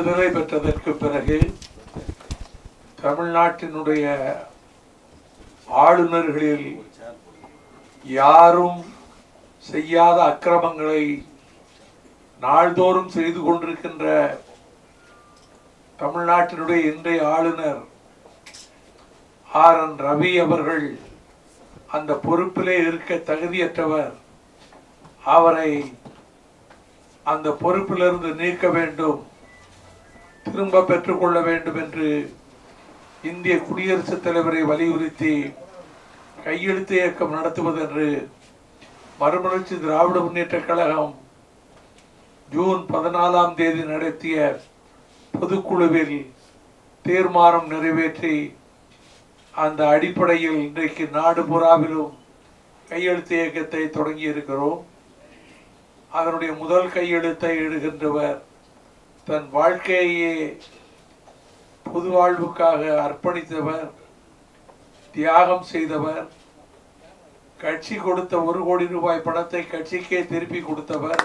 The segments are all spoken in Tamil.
விடுதலை பெற்றதற்கு பிறகு தமிழ்நாட்டினுடைய ஆளுநர்களில் யாரும் செய்யாத அக்கிரமங்களை நாள்தோறும் செய்து கொண்டிருக்கின்ற தமிழ்நாட்டினுடைய இன்றைய ஆளுநர் ஆர் என் ரவி அவர்கள் அந்த பொறுப்பிலே இருக்க தகுதியற்றவர் அவரை அந்த பொறுப்பிலிருந்து நீக்க வேண்டும் திரும்ப பெற்றுக்கொள்ள வேண்டும் என்று இந்திய குடியரசுத் தலைவரை வலியுறுத்தி கையெழுத்து இயக்கம் நடத்துவதென்று மறுமலர்ச்சி திராவிட முன்னேற்ற கழகம் ஜூன் பதினாலாம் தேதி நடத்திய பொதுக்குழுவில் தீர்மானம் நிறைவேற்றி அந்த அடிப்படையில் இன்றைக்கு நாடு புறாவிலும் கையெழுத்து இயக்கத்தை தொடங்கி இருக்கிறோம் அதனுடைய முதல் கையெழுத்தை எழுகின்றவர் தன் வாழ்க்கையே பொது வாழ்வுக்காக அர்ப்பணித்தவர் தியாகம் செய்தவர் கட்சி கொடுத்த ஒரு கோடி ரூபாய் பணத்தை கட்சிக்கே திருப்பி கொடுத்தவர்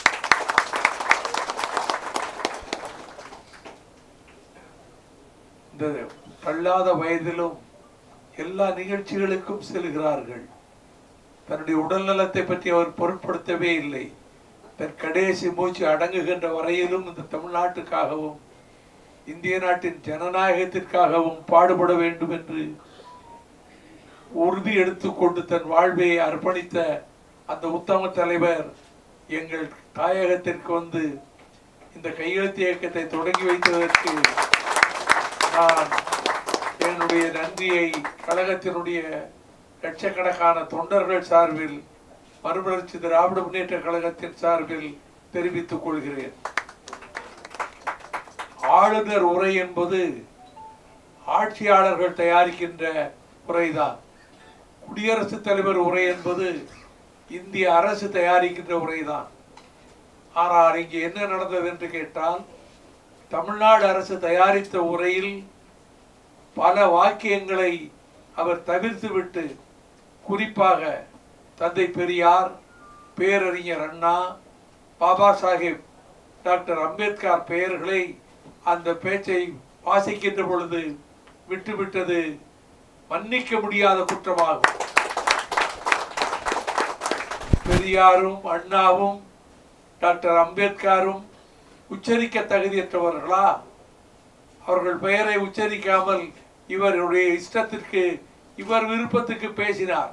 இந்த தள்ளாத வயதிலும் எல்லா நிகழ்ச்சிகளுக்கும் செல்கிறார்கள் தன்னுடைய உடல் நலத்தை பற்றி அவர் பொருட்படுத்தவே இல்லை தன் கடைசி மூச்சு அடங்குகின்ற வரையிலும் இந்த தமிழ்நாட்டுக்காகவும் இந்திய நாட்டின் ஜனநாயகத்திற்காகவும் பாடுபட வேண்டும் என்று உறுதி எடுத்துக்கொண்டு தன் வாழ்வை அர்ப்பணித்த அந்த உத்தம தலைவர் எங்கள் தாயகத்திற்கு வந்து இந்த கையெழுத்து இயக்கத்தை தொடங்கி வைத்ததற்கு நான் என்னுடைய நன்றியை கழகத்தினுடைய லட்சக்கணக்கான தொண்டர்கள் சார்பில் மறுமலர்ச்சி திராவிட முன்னேற்ற கழகத்தின் சார்பில் தெரிவித்துக் கொள்கிறேன் ஆளுநர் உரை என்பது ஆட்சியாளர்கள் தயாரிக்கின்ற உரைதான் குடியரசுத் தலைவர் உரை என்பது இந்திய அரசு தயாரிக்கின்ற உரைதான் ஆனால் இங்கே என்ன நடந்தது என்று கேட்டால் தமிழ்நாடு அரசு தயாரித்த உரையில் பல வாக்கியங்களை அவர் தவிர்த்துவிட்டு குறிப்பாக தந்தை பெரியார் பேரறிஞர் அண்ணா பாபா சாஹேப் டாக்டர் அம்பேத்கர் பெயர்களை அந்த பேச்சை வாசிக்கின்ற பொழுது விட்டுவிட்டது மன்னிக்க முடியாத குற்றமாகும் பெரியாரும் அண்ணாவும் டாக்டர் அம்பேத்கரும் உச்சரிக்க தகுதியற்றவர்களா அவர்கள் பெயரை உச்சரிக்காமல் இவருடைய இஷ்டத்திற்கு இவர் விருப்பத்துக்கு பேசினார்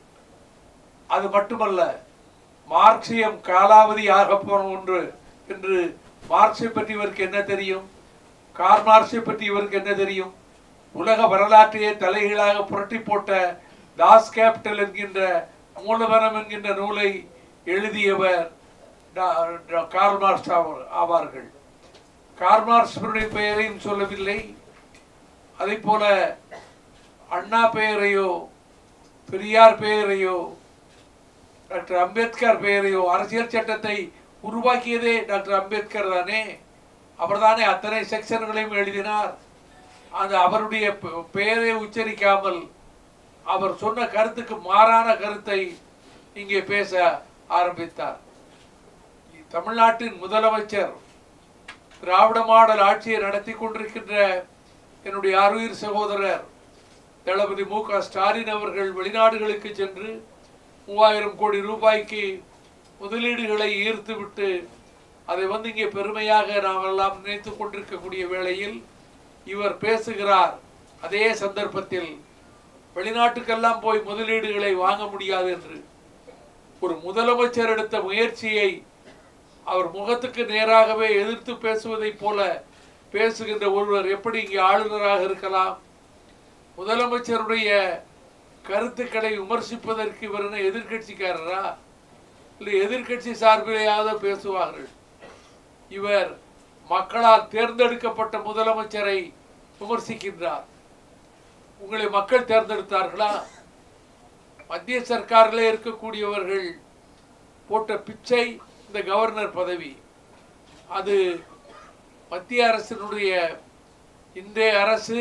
அது மட்டுமல்ல மார்க்சியம் காலாவதி ஆக போன ஒன்று என்று மார்க்சை பற்றி இவருக்கு என்ன தெரியும் கார் மார்க்சை பற்றி இவருக்கு என்ன தெரியும் உலக வரலாற்றையே தலைகீழாக புரட்டி போட்ட தாஸ் கேபிட்டல் என்கின்ற மூலதனம் என்கின்ற நூலை எழுதியவர் டா- டா- கார்ல் மார்க்ஸ் ஆவர்- ஆவார்கள் கார்ல் மார்க்ஸுடைய பெயரையும் சொல்லவில்லை அதே போல அண்ணா பெயரையோ பெரியார் பெயரையோ டாக்டர் அம்பேத்கர் பெயரையோ அரசியல் சட்டத்தை உருவாக்கியதே டாக்டர் அம்பேத்கர் தானே அவர்தானே அத்தனை செக்ஷன்களையும் எழுதினார் அது அவருடைய பெ- பெயரை உச்சரிக்காமல் அவர் சொன்ன கருத்துக்கு மாறான கருத்தை இங்கே பேச ஆரம்பித்தார் தமிழ்நாட்டின் முதலமைச்சர் திராவிட மாடல் ஆட்சியை நடத்தி கொண்டிருக்கின்ற என்னுடைய அருயிர் சகோதரர் தளபதி மு க ஸ்டாலின் அவர்கள் வெளிநாடுகளுக்கு சென்று மூவாயிரம் கோடி ரூபாய்க்கு முதலீடுகளை ஈர்த்துவிட்டு அதை வந்து இங்கே பெருமையாக நாம் எல்லாம் நினைத்துக் கொண்டிருக்கக்கூடிய வேளையில் இவர் பேசுகிறார் அதே சந்தர்ப்பத்தில் வெளிநாட்டுக்கெல்லாம் போய் முதலீடுகளை வாங்க முடியாது என்று ஒரு முதலமைச்சர் எடுத்த முயற்சியை அவர் முகத்துக்கு நேராகவே எதிர்த்து பேசுவதைப் போல பேசுகின்ற ஒருவர் எப்படி இங்கே ஆளுநராக இருக்கலாம் முதலமைச்சருடைய கருத்துக்களை விமர்சிப்பதற்கு இவர் என்ன எதிர்கட்சிக்காரரா இல்லை எதிர்க்கட்சி சார்பிலேயாவது பேசுவார்கள் இவர் மக்களால் தேர்ந்தெடுக்கப்பட்ட முதலமைச்சரை விமர்சிக்கின்றார் உங்களை மக்கள் தேர்ந்தெடுத்தார்களா மத்திய சர்க்காரிலே இருக்கக்கூடியவர்கள் போட்ட பிச்சை இந்த கவர்னர் பதவி அது மத்திய அரசினுடைய இன்றைய அரசு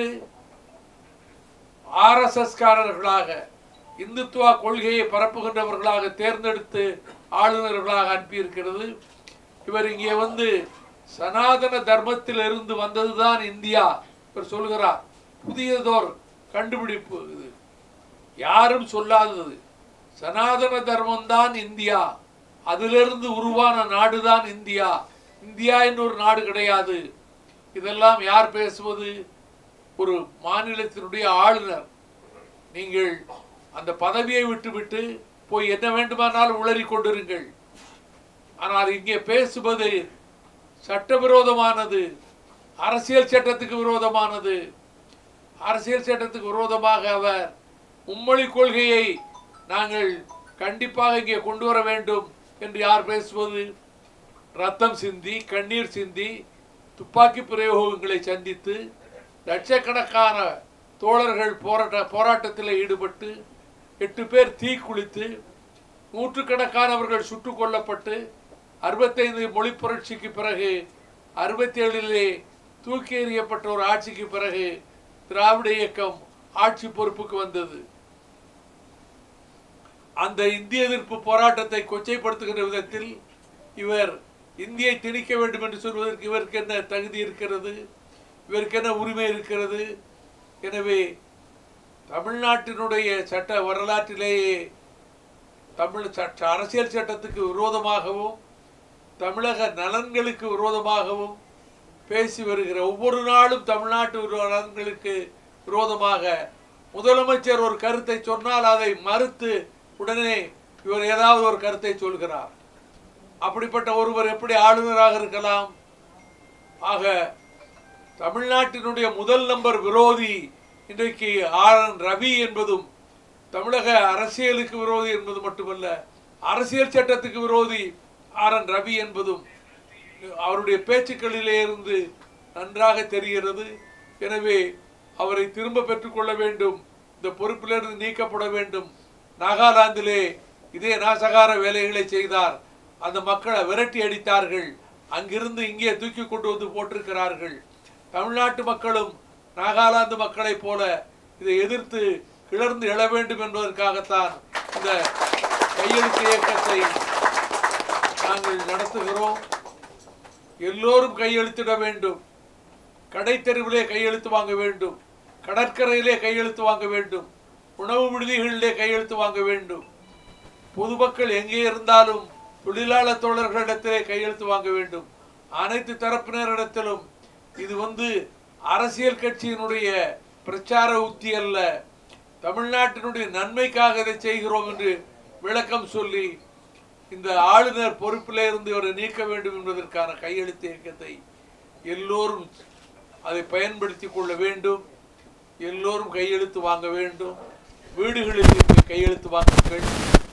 ஆர்எஸ்எஸ் காரர்களாக இந்துத்துவா கொள்கையை பரப்புகின்றவர்களாக தேர்ந்தெடுத்து ஆளுநர்களாக அனுப்பியிருக்கிறது இவர் இங்கே வந்து சனாதன தர்மத்தில் இருந்து வந்ததுதான் இந்தியா இவர் சொல்கிறார் புதியதோர் கண்டுபிடிப்பு இது யாரும் சொல்லாதது சனாதன தர்மம் தான் இந்தியா அதிலிருந்து உருவான நாடுதான் இந்தியா இந்தியா என்று ஒரு நாடு கிடையாது இதெல்லாம் யார் பேசுவது ஒரு மாநிலத்தினுடைய ஆளுநர் நீங்கள் அந்த பதவியை விட்டுவிட்டு போய் என்ன வேண்டுமானாலும் உளறி கொண்டிருங்கள் ஆனால் இங்கே பேசுவது சட்டவிரோதமானது அரசியல் சட்டத்துக்கு விரோதமானது அரசியல் சட்டத்துக்கு விரோதமாக அவர் மும்மொழி கொள்கையை நாங்கள் கண்டிப்பாக இங்கே கொண்டு வர வேண்டும் என்று யார் பேசுவது ரத்தம் சிந்தி கண்ணீர் சிந்தி துப்பாக்கி பிரயோகங்களை சந்தித்து லட்சக்கணக்கான தோழர்கள் போராட்ட போராட்டத்தில் ஈடுபட்டு எட்டு பேர் தீ குளித்து நூற்றுக்கணக்கானவர்கள் சுட்டுக் கொல்லப்பட்டு அறுபத்தைந்து மொழி புரட்சிக்கு பிறகு அறுபத்தி ஏழிலே தூக்கி எறியப்பட்ட ஒரு ஆட்சிக்கு பிறகு திராவிட இயக்கம் ஆட்சி பொறுப்புக்கு வந்தது அந்த இந்திய எதிர்ப்பு போராட்டத்தை கொச்சைப்படுத்துகின்ற விதத்தில் இவர் இந்தியை திணிக்க வேண்டும் என்று சொல்வதற்கு இவருக்கு என்ன தகுதி இருக்கிறது இவருக்கு என்ன உரிமை இருக்கிறது எனவே தமிழ்நாட்டினுடைய சட்ட வரலாற்றிலேயே தமிழ் சட்ட அரசியல் சட்டத்துக்கு விரோதமாகவும் தமிழக நலன்களுக்கு விரோதமாகவும் பேசி வருகிற ஒவ்வொரு நாளும் தமிழ்நாட்டு நலன்களுக்கு விரோதமாக முதலமைச்சர் ஒரு கருத்தை சொன்னால் அதை மறுத்து உடனே இவர் ஏதாவது ஒரு கருத்தை சொல்கிறார் அப்படிப்பட்ட ஒருவர் எப்படி ஆளுநராக இருக்கலாம் ஆக தமிழ்நாட்டினுடைய முதல் நம்பர் விரோதி இன்றைக்கு ஆர் என் ரவி என்பதும் தமிழக அரசியலுக்கு விரோதி என்பது மட்டுமல்ல அரசியல் சட்டத்துக்கு விரோதி ஆர் என் ரவி என்பதும் அவருடைய பேச்சுக்களிலே இருந்து நன்றாக தெரிகிறது எனவே அவரை திரும்ப பெற்றுக்கொள்ள வேண்டும் இந்த பொறுப்பிலிருந்து நீக்கப்பட வேண்டும் நாகாலாந்திலே இதே நாசகார வேலைகளை செய்தார் அந்த மக்களை விரட்டி அடித்தார்கள் அங்கிருந்து இங்கே தூக்கி கொண்டு வந்து போட்டிருக்கிறார்கள் தமிழ்நாட்டு மக்களும் நாகாலாந்து மக்களைப் போல இதை எதிர்த்து கிளர்ந்து எழ வேண்டும் என்பதற்காகத்தான் இந்த கையெழுத்து இயக்கத்தை நாங்கள் நடத்துகிறோம் எல்லோரும் கையெழுத்திட வேண்டும் கடைத்தெருவிலே கையெழுத்து வாங்க வேண்டும் கடற்கரையிலே கையெழுத்து வாங்க வேண்டும் உணவு விடுதிகளிலே கையெழுத்து வாங்க வேண்டும் பொதுமக்கள் எங்கே இருந்தாலும் தொழிலாளர் தோழர்களிடத்திலே கையெழுத்து வாங்க வேண்டும் அனைத்து தரப்பினரிடத்திலும் இது வந்து அரசியல் கட்சியினுடைய பிரச்சார உத்தி அல்ல தமிழ்நாட்டினுடைய நன்மைக்காக இதை செய்கிறோம் என்று விளக்கம் சொல்லி இந்த ஆளுநர் பொறுப்பிலே இருந்து இவரை நீக்க வேண்டும் என்பதற்கான கையெழுத்து இயக்கத்தை எல்லோரும் அதை பயன்படுத்தி கொள்ள வேண்டும் எல்லோரும் கையெழுத்து வாங்க வேண்டும் வீடுகளில் இருந்து கையெழுத்து வாங்குங்கள்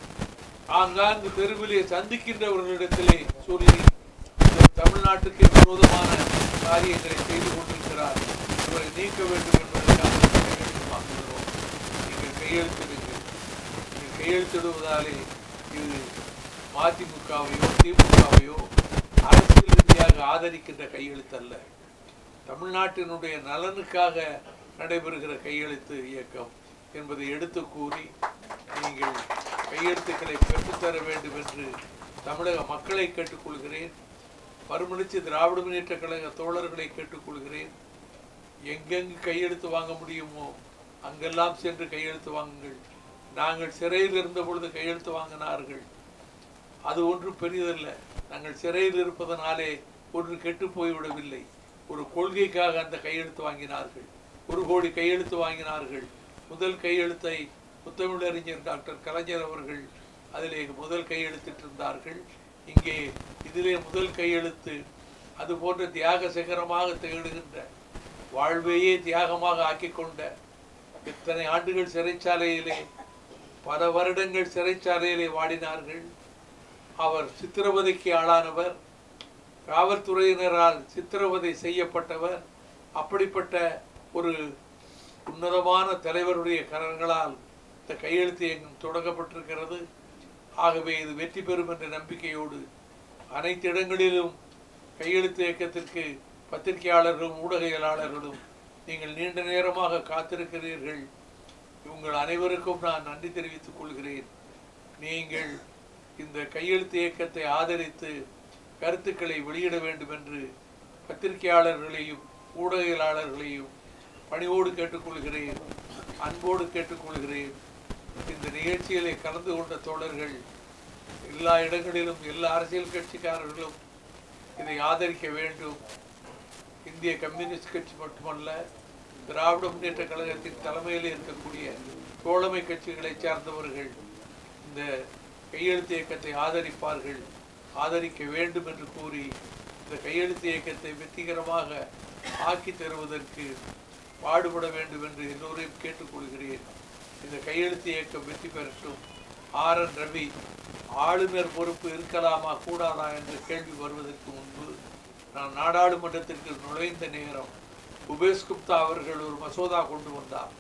ஆங்காங்கு தெருவிலே சந்திக்கின்றவர்களிடத்திலே சொல்லி இந்த தமிழ்நாட்டுக்கு விரோதமான காரியங்களை செய்து கொண்டிருக்கிறார் இவரை நீக்க வேண்டும் என்பதற்காக கையெழுத்து வாங்குகிறோம் நீங்கள் கையெழுத்திடுங்கள் நீங்கள் கையெழுத்திடுவதாலே இது மதிமுகவையோ திமுகவையோ அரசியல் ரீதியாக ஆதரிக்கின்ற கையெழுத்து அல்ல தமிழ்நாட்டினுடைய நலனுக்காக நடைபெறுகிற கையெழுத்து இயக்கம் என்பதை எடுத்து கூறி நீங்கள் கையெழுத்துக்களை பெற்றுத்தர வேண்டும் என்று தமிழக மக்களை கேட்டுக்கொள்கிறேன் மறுமணிச்சு திராவிட முன்னேற்ற கழக தோழர்களை கேட்டுக்கொள்கிறேன் எங்கெங்கு கையெழுத்து வாங்க முடியுமோ அங்கெல்லாம் சென்று கையெழுத்து வாங்குங்கள் நாங்கள் சிறையில் இருந்த பொழுது கையெழுத்து வாங்கினார்கள் அது ஒன்றும் பெரியதல்ல நாங்கள் சிறையில் இருப்பதனாலே ஒன்று கெட்டு போய்விடவில்லை ஒரு கொள்கைக்காக அந்த கையெழுத்து வாங்கினார்கள் ஒரு கோடி கையெழுத்து வாங்கினார்கள் முதல் கையெழுத்தை முத்தமிழறிஞர் டாக்டர் கலைஞர் அவர்கள் அதிலே முதல் கையெழுத்திட்டிருந்தார்கள் இங்கே இதிலே முதல் கையெழுத்து அது போன்ற தியாக சிகரமாக திகழ்கின்ற வாழ்வையே தியாகமாக ஆக்கிக் கொண்ட இத்தனை ஆண்டுகள் சிறைச்சாலையிலே பல வருடங்கள் சிறைச்சாலையிலே வாடினார்கள் அவர் சித்திரவதைக்கு ஆளானவர் காவல்துறையினரால் சித்திரவதை செய்யப்பட்டவர் அப்படிப்பட்ட ஒரு உன்னதமான தலைவருடைய கரங்களால் இந்த கையெழுத்து இயக்கம் தொடங்கப்பட்டிருக்கிறது ஆகவே இது வெற்றி பெறும் என்ற நம்பிக்கையோடு அனைத்து இடங்களிலும் கையெழுத்து இயக்கத்திற்கு பத்திரிகையாளர்களும் ஊடகவியலாளர்களும் நீங்கள் நீண்ட நேரமாக காத்திருக்கிறீர்கள் உங்கள் அனைவருக்கும் நான் நன்றி தெரிவித்துக் கொள்கிறேன் நீங்கள் இந்த கையெழுத்து இயக்கத்தை ஆதரித்து கருத்துக்களை வெளியிட வேண்டும் என்று பத்திரிகையாளர்களையும் ஊடகவியலாளர்களையும் பணிவோடு கேட்டுக்கொள்கிறேன் அன்போடு கேட்டுக்கொள்கிறேன் இந்த நிகழ்ச்சியிலே கலந்து கொண்ட தோழர்கள் எல்லா இடங்களிலும் எல்லா அரசியல் கட்சிக்காரர்களும் இதை ஆதரிக்க வேண்டும் இந்திய கம்யூனிஸ்ட் கட்சி மட்டுமல்ல திராவிட முன்னேற்ற கழகத்தின் தலைமையில் இருக்கக்கூடிய தோழமை கட்சிகளை சார்ந்தவர்கள் இந்த கையெழுத்து இயக்கத்தை ஆதரிப்பார்கள் ஆதரிக்க வேண்டும் என்று கூறி இந்த கையெழுத்து இயக்கத்தை வெற்றிகரமாக ஆக்கி தருவதற்கு பாடுபட வேண்டும் என்று எல்லோரையும் கேட்டுக்கொள்கிறேன் இந்த கையெழுத்து இயக்கம் வெற்றி பெறட்டும் ஆர் என் ரவி ஆளுநர் பொறுப்பு இருக்கலாமா கூடாதா என்ற கேள்வி வருவதற்கு முன்பு நான் நாடாளுமன்றத்திற்கு நுழைந்த நேரம் உபேஷ் குப்தா அவர்கள் ஒரு மசோதா கொண்டு வந்தார்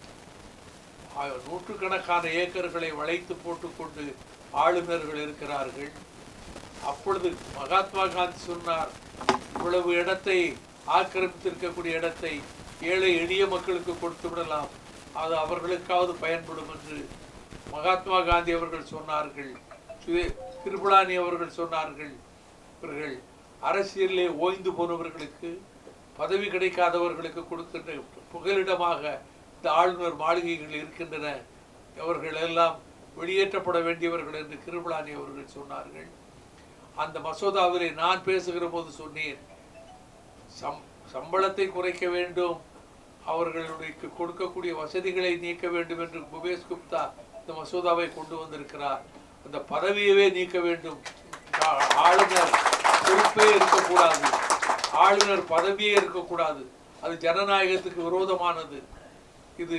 ஆ- நூற்றுக்கணக்கான ஏக்கர்களை வளைத்து போட்டுக்கொண்டு ஆளுநர்கள் இருக்கிறார்கள் அப்பொழுது மகாத்மா காந்தி சொன்னார் இவ்வளவு இடத்தை ஆக்கிரமித்திருக்கக்கூடிய இடத்தை ஏழை எளிய மக்களுக்கு கொடுத்து விடலாம் அது அவர்களுக்காவது பயன்படும் என்று மகாத்மா காந்தி அவர்கள் சொன்னார்கள் சுய- கிருபளானி அவர்கள் சொன்னார்கள் இவர்கள் அரசியலிலே ஓய்ந்து போனவர்களுக்கு பதவி கிடைக்காதவர்களுக்கு கொடுக்கின்ற புகலிடமாக இந்த ஆளுநர் மாளிகைகள் இருக்கின்றன அவர்கள் எல்லாம் வெளியேற்றப்பட வேண்டியவர்கள் என்று கிருபளானி அவர்கள் சொன்னார்கள் அந்த மசோதாவிலே நான் பேசுகிற போது சொன்னேன் சம் சம்பளத்தை குறைக்க வேண்டும் அவர்களுடைய கொடுக்கக்கூடிய வசதிகளை நீக்க வேண்டும் என்று புபேஷ் குப்தா இந்த மசோதாவை கொண்டு வந்திருக்கிறார் அந்த பதவியவே நீக்க வேண்டும் ஆ- ஆளுநர் பொறுப்பே இருக்கக்கூடாது ஆளுநர் பதவியே இருக்கக்கூடாது அது ஜனநாயகத்துக்கு விரோதமானது இது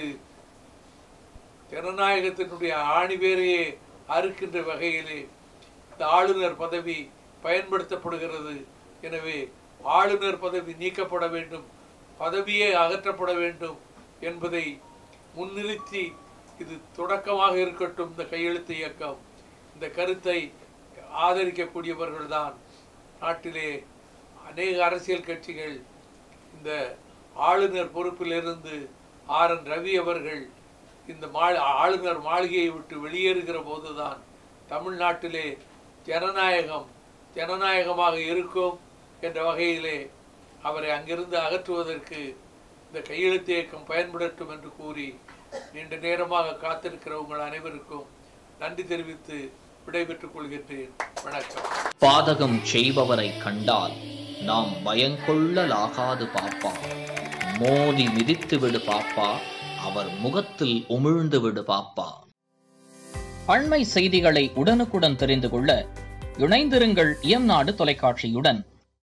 ஜனநாயகத்தினுடைய ஆணிவேரையே அறுக்கின்ற வகையிலே இந்த ஆளுநர் பதவி பயன்படுத்தப்படுகிறது எனவே ஆளுநர் பதவி நீக்கப்பட வேண்டும் பதவியே அகற்றப்பட வேண்டும் என்பதை முன்னிறுத்தி இது தொடக்கமாக இருக்கட்டும் இந்த கையெழுத்து இயக்கம் இந்த கருத்தை ஆதரிக்கக்கூடியவர்கள்தான் நாட்டிலே அநேக அரசியல் கட்சிகள் இந்த ஆளுநர் பொறுப்பிலிருந்து ஆர் என் ரவி அவர்கள் இந்த மா ஆளுநர் மாளிகையை விட்டு வெளியேறுகிற போதுதான் தமிழ்நாட்டிலே ஜனநாயகம் ஜனநாயகமாக இருக்கும் என்ற வகையிலே அவரை அங்கிருந்து அகற்றுவதற்கு இந்த கையெழுத்து இயக்கம் பயன்படட்டும் என்று கூறி நீண்ட நேரமாக காத்திருக்கிற உங்கள் அனைவருக்கும் நன்றி தெரிவித்து விடைபெற்றுக் கொள்கின்றேன் வணக்கம் பாதகம் செய்பவரை கண்டால் நாம் பயங்கொள்ளலாகாது பாப்பா மோதி மிதித்து விடு பாப்பா அவர் முகத்தில் உமிழ்ந்து விடு பாப்பா அண்மை செய்திகளை உடனுக்குடன் தெரிந்து கொள்ள இணைந்திருங்கள் இயம்நாடு தொலைக்காட்சியுடன்